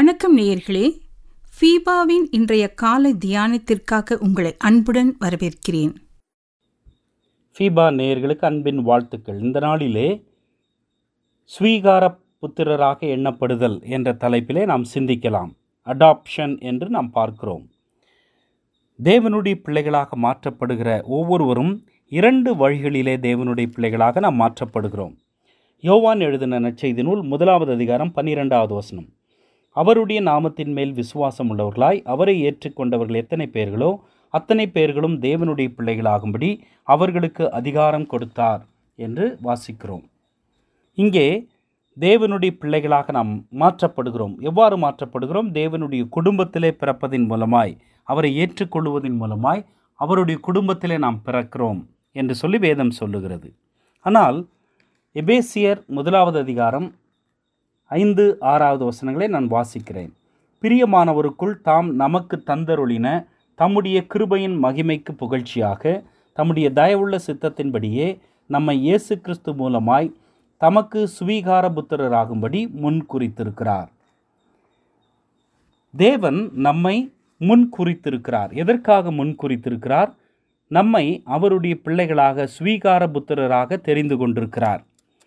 வணக்கம் நேயர்களே ஃபீபாவின் இன்றைய காலை தியானத்திற்காக உங்களை அன்புடன் வரவேற்கிறேன் ஃபீபா நேயர்களுக்கு அன்பின் வாழ்த்துக்கள் இந்த நாளிலே ஸ்வீகார புத்திரராக எண்ணப்படுதல் என்ற தலைப்பிலே நாம் சிந்திக்கலாம் அடாப்ஷன் என்று நாம் பார்க்கிறோம் தேவனுடைய பிள்ளைகளாக மாற்றப்படுகிற ஒவ்வொருவரும் இரண்டு வழிகளிலே தேவனுடைய பிள்ளைகளாக நாம் மாற்றப்படுகிறோம் யோவான் எழுதின நற்செய்தி நூல் முதலாவது அதிகாரம் பன்னிரெண்டாவது வசனம் அவருடைய நாமத்தின் மேல் விசுவாசம் உள்ளவர்களாய் அவரை ஏற்றுக்கொண்டவர்கள் எத்தனை பேர்களோ அத்தனை பேர்களும் தேவனுடைய பிள்ளைகளாகும்படி அவர்களுக்கு அதிகாரம் கொடுத்தார் என்று வாசிக்கிறோம் இங்கே தேவனுடைய பிள்ளைகளாக நாம் மாற்றப்படுகிறோம் எவ்வாறு மாற்றப்படுகிறோம் தேவனுடைய குடும்பத்திலே பிறப்பதின் மூலமாய் அவரை ஏற்றுக்கொள்வதன் மூலமாய் அவருடைய குடும்பத்திலே நாம் பிறக்கிறோம் என்று சொல்லி வேதம் சொல்லுகிறது ஆனால் எபேசியர் முதலாவது அதிகாரம் ஐந்து ஆறாவது வசனங்களை நான் வாசிக்கிறேன் பிரியமானவருக்குள் தாம் நமக்கு தந்தருளின தம்முடைய கிருபையின் மகிமைக்கு புகழ்ச்சியாக தம்முடைய தயவுள்ள சித்தத்தின்படியே நம்மை இயேசு கிறிஸ்து மூலமாய் தமக்கு சுவீகார புத்திரராகும்படி முன் குறித்திருக்கிறார் தேவன் நம்மை முன் குறித்திருக்கிறார் எதற்காக முன் குறித்திருக்கிறார் நம்மை அவருடைய பிள்ளைகளாக ஸ்வீகார புத்திரராக தெரிந்து கொண்டிருக்கிறார்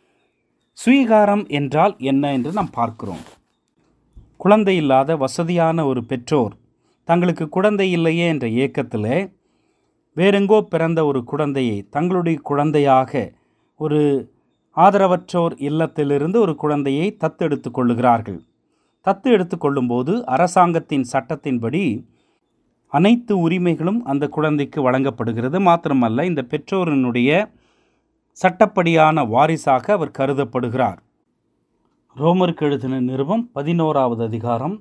ஸ்வீகாரம் என்றால் என்ன என்று நாம் பார்க்கிறோம் குழந்தை இல்லாத வசதியான ஒரு பெற்றோர் தங்களுக்கு குழந்தை இல்லையே என்ற ஏக்கத்தில் வேறெங்கோ பிறந்த ஒரு குழந்தையை தங்களுடைய குழந்தையாக ஒரு ஆதரவற்றோர் இல்லத்திலிருந்து ஒரு குழந்தையை தத்தெடுத்து கொள்ளுகிறார்கள் தத்து எடுத்துக்கொள்ளும்போது அரசாங்கத்தின் சட்டத்தின்படி அனைத்து உரிமைகளும் அந்த குழந்தைக்கு வழங்கப்படுகிறது மாத்திரமல்ல இந்த பெற்றோரினுடைய சட்டப்படியான வாரிசாக அவர் கருதப்படுகிறார் ரோமருக்கு எழுதின நிறுவம் பதினோராவது அதிகாரம்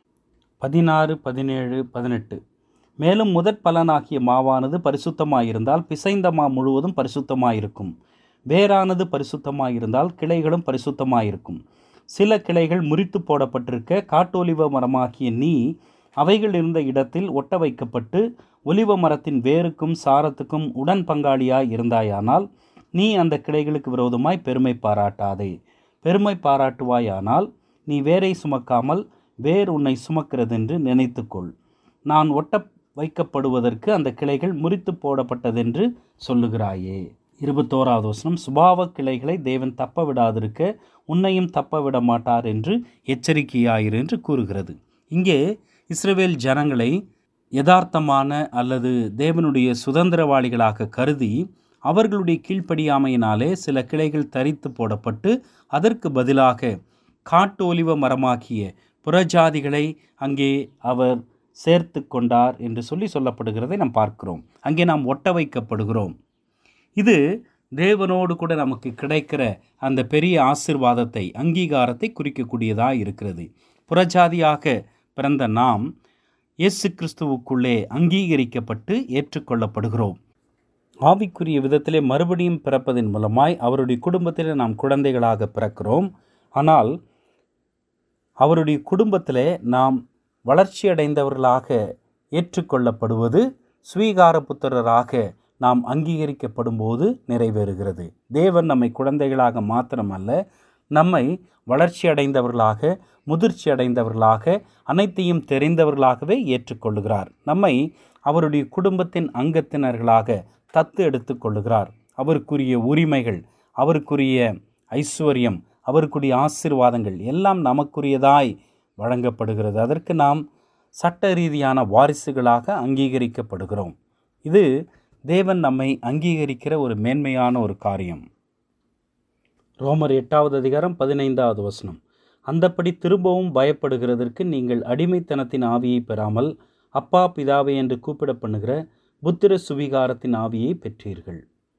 பதினாறு பதினேழு பதினெட்டு மேலும் முதற் பலனாகிய மாவானது பரிசுத்தமாயிருந்தால் பிசைந்த மா முழுவதும் பரிசுத்தமாயிருக்கும் வேரானது பரிசுத்தமாயிருந்தால் கிளைகளும் பரிசுத்தமாயிருக்கும் சில கிளைகள் முறித்து போடப்பட்டிருக்க காட்டொலிவ மரமாகிய நீ அவைகள் இருந்த இடத்தில் ஒட்ட வைக்கப்பட்டு ஒலிவ மரத்தின் வேருக்கும் சாரத்துக்கும் உடன் பங்காளியாய் இருந்தாயானால் நீ அந்த கிளைகளுக்கு விரோதமாய் பெருமை பாராட்டாதே பெருமை பாராட்டுவாயானால் நீ வேரை சுமக்காமல் வேர் உன்னை சுமக்கிறதென்று நினைத்துக்கொள் நான் ஒட்ட வைக்கப்படுவதற்கு அந்த கிளைகள் முறித்து போடப்பட்டதென்று சொல்லுகிறாயே இருபத்தோராவது வசனம் சுபாவ கிளைகளை தேவன் தப்ப விடாதிருக்க உன்னையும் தப்ப விட மாட்டார் என்று எச்சரிக்கையாயிரு என்று கூறுகிறது இங்கே இஸ்ரவேல் ஜனங்களை யதார்த்தமான அல்லது தேவனுடைய சுதந்திரவாளிகளாக கருதி அவர்களுடைய கீழ்ப்படியாமையினாலே சில கிளைகள் தரித்து போடப்பட்டு அதற்கு பதிலாக காட்டு ஒலிவ மரமாக்கிய புறஜாதிகளை அங்கே அவர் சேர்த்து கொண்டார் என்று சொல்லி சொல்லப்படுகிறதை நாம் பார்க்கிறோம் அங்கே நாம் ஒட்ட வைக்கப்படுகிறோம் இது தேவனோடு கூட நமக்கு கிடைக்கிற அந்த பெரிய ஆசிர்வாதத்தை அங்கீகாரத்தை குறிக்கக்கூடியதாக இருக்கிறது புறஜாதியாக பிறந்த நாம் இயேசு கிறிஸ்துவுக்குள்ளே அங்கீகரிக்கப்பட்டு ஏற்றுக்கொள்ளப்படுகிறோம் ஆவிக்குரிய விதத்திலே மறுபடியும் பிறப்பதன் மூலமாய் அவருடைய குடும்பத்திலே நாம் குழந்தைகளாக பிறக்கிறோம் ஆனால் அவருடைய குடும்பத்திலே நாம் வளர்ச்சியடைந்தவர்களாக ஏற்றுக்கொள்ளப்படுவது ஸ்வீகார புத்திரராக நாம் அங்கீகரிக்கப்படும் போது நிறைவேறுகிறது தேவன் நம்மை குழந்தைகளாக மாத்திரமல்ல நம்மை வளர்ச்சி அடைந்தவர்களாக முதிர்ச்சி அடைந்தவர்களாக அனைத்தையும் தெரிந்தவர்களாகவே ஏற்றுக்கொள்ளுகிறார் நம்மை அவருடைய குடும்பத்தின் அங்கத்தினர்களாக தத்து எடுத்து கொள்ளுகிறார் அவருக்குரிய உரிமைகள் அவருக்குரிய ஐஸ்வர்யம் அவருக்குரிய ஆசீர்வாதங்கள் எல்லாம் நமக்குரியதாய் வழங்கப்படுகிறது அதற்கு நாம் சட்ட ரீதியான வாரிசுகளாக அங்கீகரிக்கப்படுகிறோம் இது தேவன் நம்மை அங்கீகரிக்கிற ஒரு மேன்மையான ஒரு காரியம் ரோமர் எட்டாவது அதிகாரம் பதினைந்தாவது வசனம் அந்தப்படி திரும்பவும் பயப்படுகிறதற்கு நீங்கள் அடிமைத்தனத்தின் ஆவியை பெறாமல் அப்பா பிதாவை என்று கூப்பிட பண்ணுகிற புத்திர சுவிகாரத்தின் ஆவியை பெற்றீர்கள்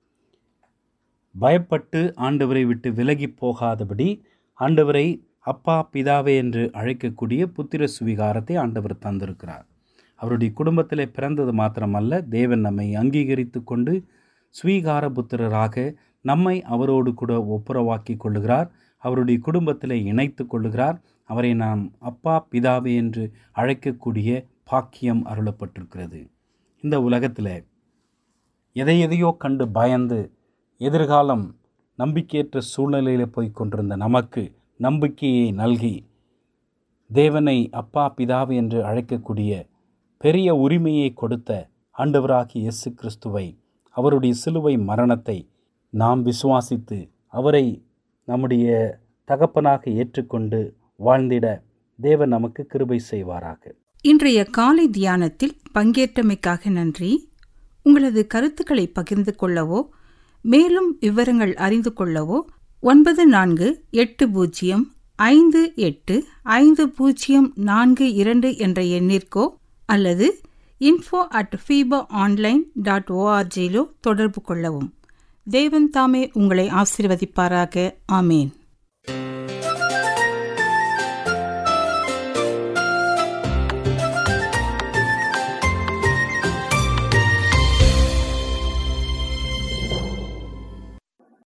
பயப்பட்டு ஆண்டவரை விட்டு விலகி போகாதபடி ஆண்டவரை அப்பா பிதாவே என்று அழைக்கக்கூடிய புத்திர சுவிகாரத்தை ஆண்டவர் தந்திருக்கிறார் அவருடைய குடும்பத்திலே பிறந்தது மாத்திரமல்ல தேவன் நம்மை அங்கீகரித்து கொண்டு ஸ்வீகார புத்திரராக நம்மை அவரோடு கூட ஒப்புரவாக்கி கொள்ளுகிறார் அவருடைய குடும்பத்திலே இணைத்து கொள்ளுகிறார் அவரை நாம் அப்பா பிதாவே என்று அழைக்கக்கூடிய பாக்கியம் அருளப்பட்டிருக்கிறது இந்த உலகத்தில் எதை எதையோ கண்டு பயந்து எதிர்காலம் நம்பிக்கையற்ற சூழ்நிலையில் போய் கொண்டிருந்த நமக்கு நம்பிக்கையை நல்கி தேவனை அப்பா பிதாவு என்று அழைக்கக்கூடிய பெரிய உரிமையை கொடுத்த ஆண்டவராகிய இயேசு கிறிஸ்துவை அவருடைய சிலுவை மரணத்தை நாம் விசுவாசித்து அவரை நம்முடைய தகப்பனாக ஏற்றுக்கொண்டு வாழ்ந்திட தேவன் நமக்கு கிருபை செய்வாராக இன்றைய காலை தியானத்தில் பங்கேற்றமைக்காக நன்றி உங்களது கருத்துக்களை பகிர்ந்து கொள்ளவோ மேலும் விவரங்கள் அறிந்து கொள்ளவோ ஒன்பது நான்கு எட்டு பூஜ்ஜியம் ஐந்து எட்டு ஐந்து பூஜ்ஜியம் நான்கு இரண்டு என்ற எண்ணிற்கோ அல்லது info at FIFA online dot ஓஆர்ஜியிலோ தொடர்பு கொள்ளவும் தேவன் தாமே உங்களை ஆசிர்வதிப்பாராக ஆமேன்